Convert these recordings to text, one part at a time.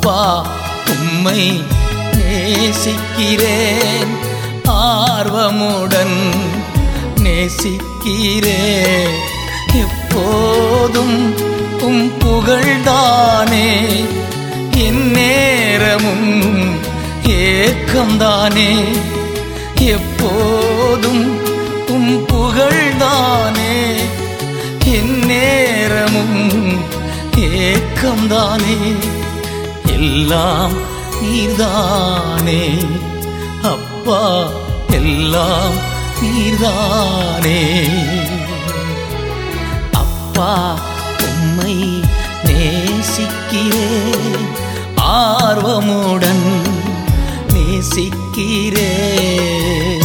அப்பா உம்மை நேசிக்கிறேன் ஆர்வமுடன் நேசிக்கிறேன் எப்போதும் உம் புகழ்தானே என் நேரமும் ஏக்கம்தானே எப்போதும் உம் புகழ்தானே என் நேரமும் ஏக்கம்தானே எல்லாம் நீர்தானே அப்பா எல்லாம் நீர்தானே அப்பா உம்மை நேசிக்கிறேன் ஆர்வமுடன் நேசிக்கிறேன்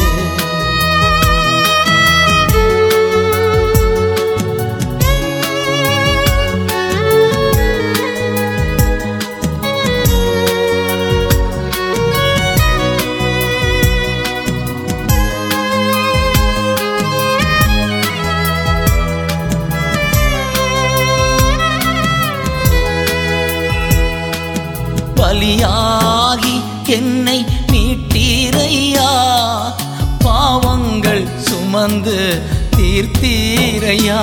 பலியாகி என்னை மீட்டீரையா பாவங்கள் சுமந்து தீர்த்தீரையா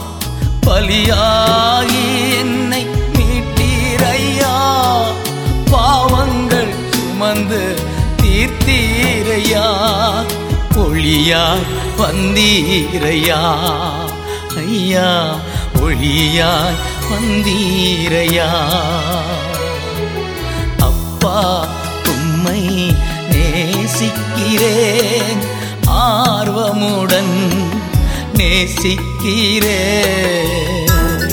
பலியாகி என்னை மீட்டீரையா பாவங்கள் சுமந்து தீர்த்தீரையா ஒளியாய் வந்தீரையா ஐயா ஒளியாய் வந்தீரையா அப்பா உம்மை நேசிக்கிறேன் ஆர்வமுடன் நேசிக்கிறேன்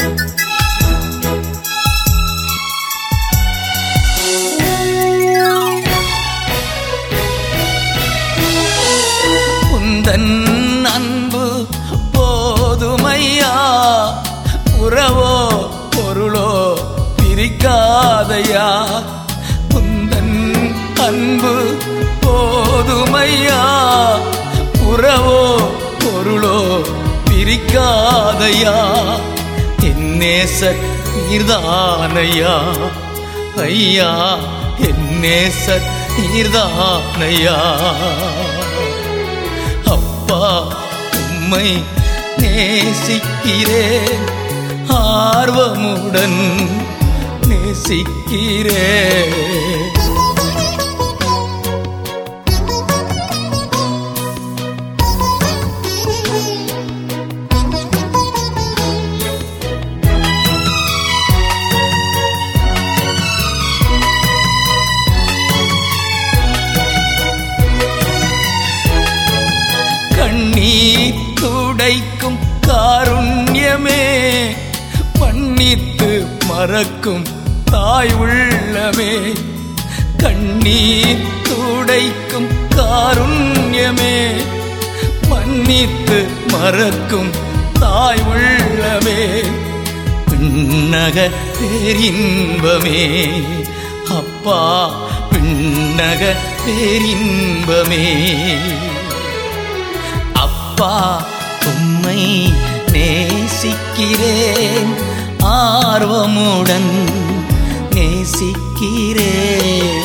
உந்தன் அன்பு போதுமையா உறவோ பொருளோ பிரிக்காதையா உந்தன் அன்பு போதுமையா உறவோ பொருளோ பிரிக்காதையா என் நேச நீர்தானையா ஐயா என் நேச நீர்தானையா அப்பா உம்மை நேசிக்கிறேன் ஆர்வமுடன் நேசிக்கிறேன் கண்ணீர் துடைக்கும் காருண்யமே மன்னித்து மறக்கும் தாய் உள்ளமே கண்ணீர் துடைக்கும் காருண்யமே மன்னித்து மறக்கும் தாய் உள்ளமே பின்னக பேரின்பமே அப்பா பின்னக பேரின்பமே அப்பா உம்மை நேசிக்கிறேன் ஆர்வமுடன் நேசிக்கிறேன்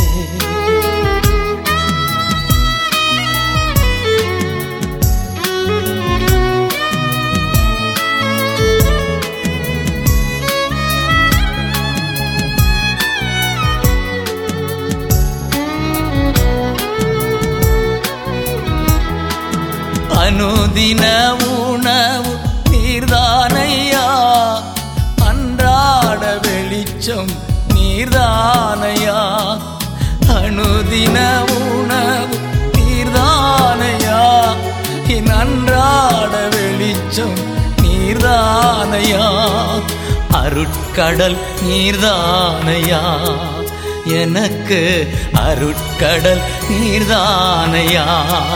அனுதின உணவு நீர்தானையா அன்றாட வெளிச்சம் நீர்தானையா அனுதின உணவு நீர்தானையா என் அன்றாட வெளிச்சம் நீர்தானையா அருட்கடல் நீர்தானையா எனக்கு அருட்கடல் நீர்தானையா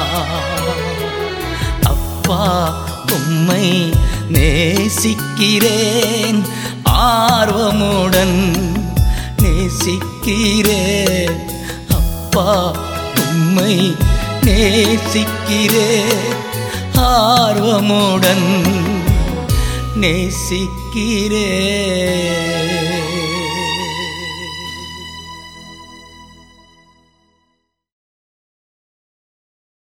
அப்பா உம்மை நேசிக்கிறேன் ஆர்வமுடன் நேசிக்கிறேன் அப்பா உம்மை நேசிக்கிறேன் ஆர்வமுடன் நேசிக்கிறேன்